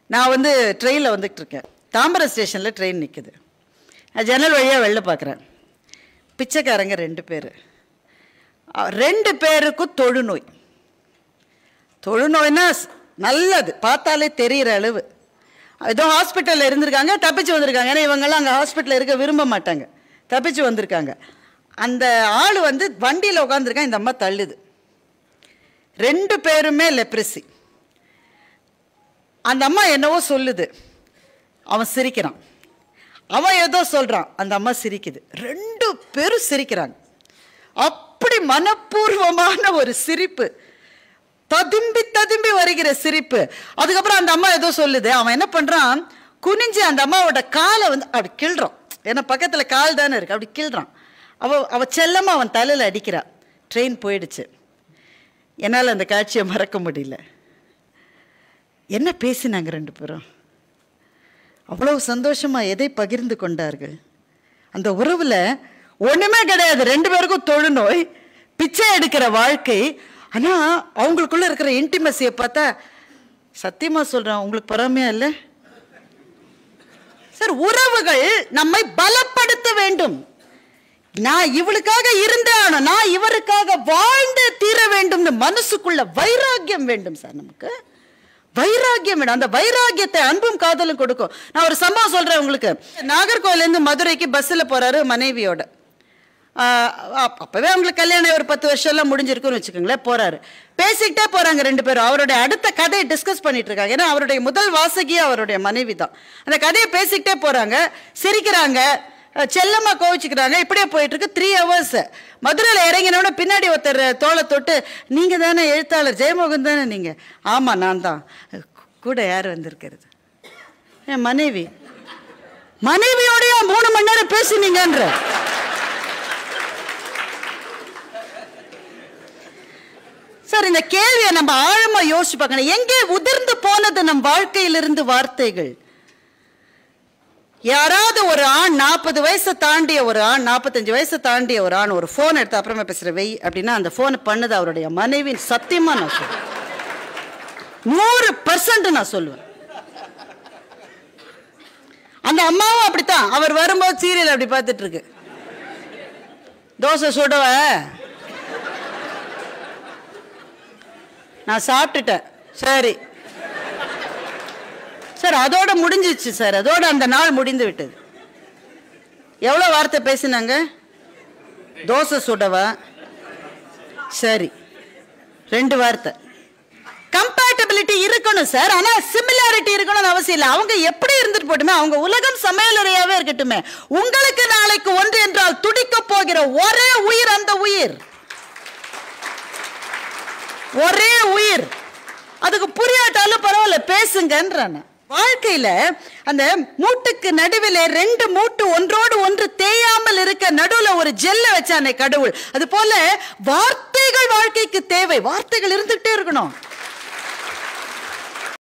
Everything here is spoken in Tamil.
நான் வந்து ட்ரெயினில் வந்துட்டு இருக்கேன் தாம்பரம் ஸ்டேஷனில் ட்ரெயின் நிற்குது நான் ஜன்னல் வழியாக வெளில பார்க்குறேன் பிச்சைக்காரங்க ரெண்டு பேர் ரெண்டு பேருக்கும் தொழுநோய் தொழுநோய்னா ஸ்- நல்லது பார்த்தாலே தெரிகிற அளவு ஏதோ ஹாஸ்பிட்டலில் இருந்திருக்காங்க தப்பிச்சு வந்திருக்காங்க ஏன்னா இவங்கெல்லாம் அங்கே ஹாஸ்பிட்டலில் இருக்க விரும்ப மாட்டாங்க தப்பிச்சு வந்திருக்காங்க அந்த ஆள் வந்து வண்டியில் உட்காந்துருக்கான் இந்த அம்மா தள்ளுது ரெண்டு பேருமே லெப்ரசி அந்த அம்மா என்னவோ சொல்லுது அவன் சிரிக்கிறான் அவன் ஏதோ சொல்கிறான் அந்த அம்மா சிரிக்குது ரெண்டு பேரும் சிரிக்கிறாங்க அப்படி மனப்பூர்வமான ஒரு சிரிப்பு ததும்பி ததும்பி வருகிற சிரிப்பு அதுக்கப்புறம் அந்த அம்மா ஏதோ சொல்லுது அவன் என்ன பண்ணுறான் குனிஞ்சு அந்த அம்மாவோட காலை வந்து அப்படி கிள்றான் ஏன்னா பக்கத்தில் கால் தானே இருக்கு அப்படி கிள்றான் அவ அவ செல்லமாக அவன் தலையில் அடிக்கிறா ட்ரெயின் போயிடுச்சு என்னால் அந்த காட்சியை மறக்க முடியல என்ன பேசினாங்க ரெண்டு பேரும் அவ்வளவு சந்தோஷமா எதை பகிர்ந்து கொண்டார்கள் அந்த உறவுல ஒண்ணுமே கிடையாது ரெண்டு பேருக்கும் தொழுநோய் பிச்சை எடுக்கிற வாழ்க்கை ஆனா அவங்களுக்குள்ள இருக்கிற இன்டிமசியை பார்த்தா சத்தியமா சொல்றேன் உங்களுக்கு பொறாமையா இல்லை சார் உறவுகள் நம்மை பலப்படுத்த வேண்டும் நான் இவளுக்காக இருந்தேன் நான் இவருக்காக வாழ்ந்து தீர வேண்டும்னு மனசுக்குள்ள வைராக்கியம் வேண்டும் சார் நமக்கு வைராக்கியம் வேணும் அந்த வைராக்கியத்தை அன்பும் காதலும் கொடுக்கும் நான் ஒரு சம்பவம் சொல்றேன் உங்களுக்கு நாகர்கோவிலேருந்து மதுரைக்கு பஸ்ஸில் போறாரு மனைவியோட ஆஹ் அப்- அப்பவே அவங்களுக்கு கல்யாணம் ஒரு பத்து வருஷம் எல்லாம் முடிஞ்சிருக்குன்னு வச்சுக்கோங்களேன் போறாரு பேசிக்கிட்டே போறாங்க ரெண்டு பேரும் அவருடைய அடுத்த கதையை டிஸ்கஸ் பண்ணிட்டு இருக்காங்க ஏன்னா அவருடைய முதல் வாசகியே அவருடைய மனைவி தான் அந்த கதையை பேசிக்கிட்டே போறாங்க சிரிக்கிறாங்க அஹ் செல்லமா கோவிச்சுக்கிறாங்க இப்படியே போயிட்டு இருக்கு த்ரீ ஹவர்ஸ் மதுரையில் இறங்கினோட பின்னாடி ஒருத்தர் தோலை தொட்டு நீங்க தானே எழுத்தாளர் ஜெயமோகன் தானே நீங்க ஆமா நான் தான் கூட யார் வந்திருக்கிறது என் மனைவி மனைவியோடய மூணு மணி நேரம் பேசுனீங்கன்ற சார் இந்த கேள்வியை நம்ம ஆழமா யோசிச்சு பார்க்கணும் எங்கே உதிர்ந்து போனது நம் வாழ்க்கையிலிருந்து வார்த்தைகள் யாராவது ஒரு ஆண் நாற்பது வயசை தாண்டிய ஒரு ஆண் நாற்பத்தஞ்சு வயசை தாண்டிய ஒரு ஆண் ஒரு ஃபோன் எடுத்து அப்புறமா பேசுகிற வெய் அப்படின்னா அந்த ஃபோனை பண்ணது அவருடைய மனைவின் சத்தியமா நான் சொல்லுவேன் நூறு பர்சன்ட் நான் சொல்லுவேன் அந்த அம்மாவும் அப்படித்தான் அவர் வரும்போது சீரியல் அப்படி பார்த்துட்டு இருக்கு தோசை சுடவ நான் சாப்பிட்டுட்டேன் சரி சார் அதோட முடிஞ்சிச்சு சார் அதோட அந்த நாள் முடிந்து விட்டது எவ்வளோ வார்த்தை பேசினாங்க தோசை சுடவா சரி ரெண்டு வார்த்தை கம்பேட்டபிலிட்டி இருக்கணும் சார் ஆனா சிமிலாரிட்டி இருக்கணும்னு அவசியம் இல்லை அவங்க எப்படி இருந்துட்டு போட்டுமே அவங்க உலகம் சமையலறையாவே இருக்கட்டுமே உங்களுக்கு நாளைக்கு ஒன்று என்றால் துடிக்க போகிற ஒரே உயிர் அந்த உயிர் ஒரே உயிர் அதுக்கு புரியாட்டாலும் பரவாயில்ல பேசுங்கன்றான வாழ்க்கையில அந்த மூட்டுக்கு நடுவில் ரெண்டு மூட்டு ஒன்றோடு ஒன்று தேயாமல் இருக்க நடுவுல ஒரு ஜெல்ல வச்சானே கடவுள் அது போல வார்த்தைகள் வாழ்க்கைக்கு தேவை வார்த்தைகள் இருந்துகிட்டே இருக்கணும்